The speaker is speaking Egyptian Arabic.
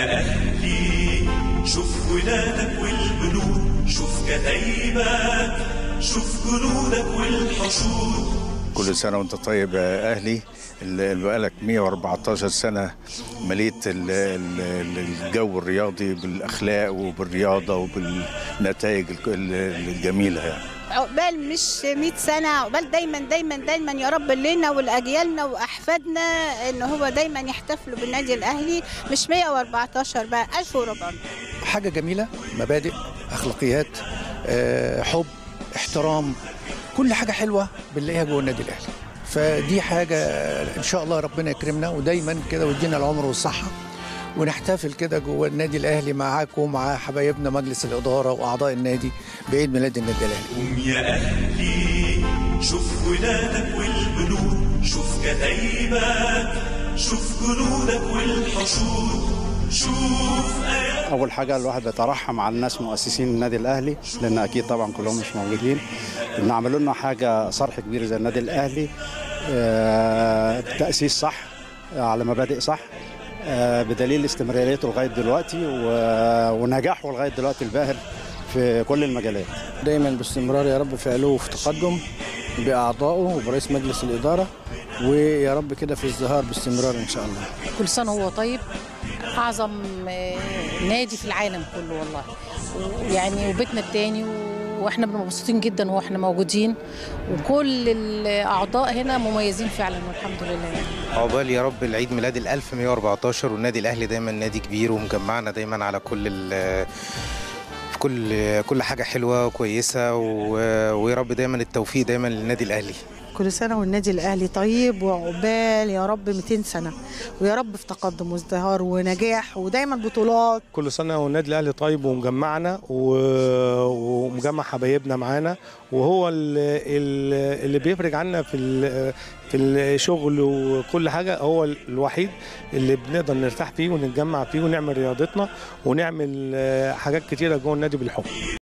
يا أهلي شوف ولادك والبنود شوف كتايبك شوف جنودك والحشود كل سنة وانت طيب يا أهلي اللي بقالك 114 سنة مليت ال- ال- الجو الرياضي بالأخلاق وبالرياضة وبالنتائج ال- الجميلة يعني عقبال مش 100 سنة عقبال دايما دايما دايما يا رب لنا ولأجيالنا وأحفادنا إن هو دايما يحتفلوا بالنادي الأهلي مش 114 بقى 1400 حاجة جميلة مبادئ أخلاقيات آه، حب احترام كل حاجة حلوة بنلاقيها جوه النادي الأهلي فدي حاجة إن شاء الله ربنا يكرمنا ودايما كده ويدينا العمر والصحة ونحتفل كده جوه النادي الأهلي معاكم ومع حبايبنا مجلس الإدارة وأعضاء النادي بعيد ميلاد النادي الأهلي قوم يا أهلي شوف ولادك والبنود شوف كتايبك شوف جنودك والحشود شوف آيات اول حاجه الواحد بيترحم على الناس مؤسسين النادي الاهلي لان اكيد طبعا كلهم مش موجودين ان عملوا لنا حاجه صرح كبير زي النادي الاهلي آه، تاسيس صح آه، على مبادئ صح آه، بدليل استمراريته لغايه دلوقتي و- ونجاحه لغايه دلوقتي الباهر في كل المجالات دايما باستمرار يا رب في علو وفي تقدم بأعضائه وبرئيس مجلس الإدارة ويا رب كده في ازدهار باستمرار إن شاء الله كل سنة وهو طيب أعظم آه، نادي في العالم كله والله يعني وبيتنا التاني واحنا بنبقى مبسوطين جدا واحنا موجودين وكل الأعضاء هنا مميزين فعلا والحمد لله يعني. عقبال يا رب العيد ميلاد ال 1114 والنادي الاهلي دايما نادي كبير ومجمعنا دايما على كل ال في كل كل حاجه حلوه وكويسه و- ويا رب دايما التوفيق دايما للنادي الاهلي كل سنة والنادي الأهلي طيب وعقبال يا رب 200 سنة ويا رب في تقدم وازدهار ونجاح ودايما بطولات كل سنة والنادي الأهلي طيب ومجمعنا و- ومجمع حبايبنا معانا وهو ال- ال- اللي بيفرج عنا في ال- في الشغل وكل حاجة هو الوحيد اللي بنقدر نرتاح فيه ونتجمع فيه ونعمل رياضتنا ونعمل آه، حاجات كتيرة جوه النادي بالحب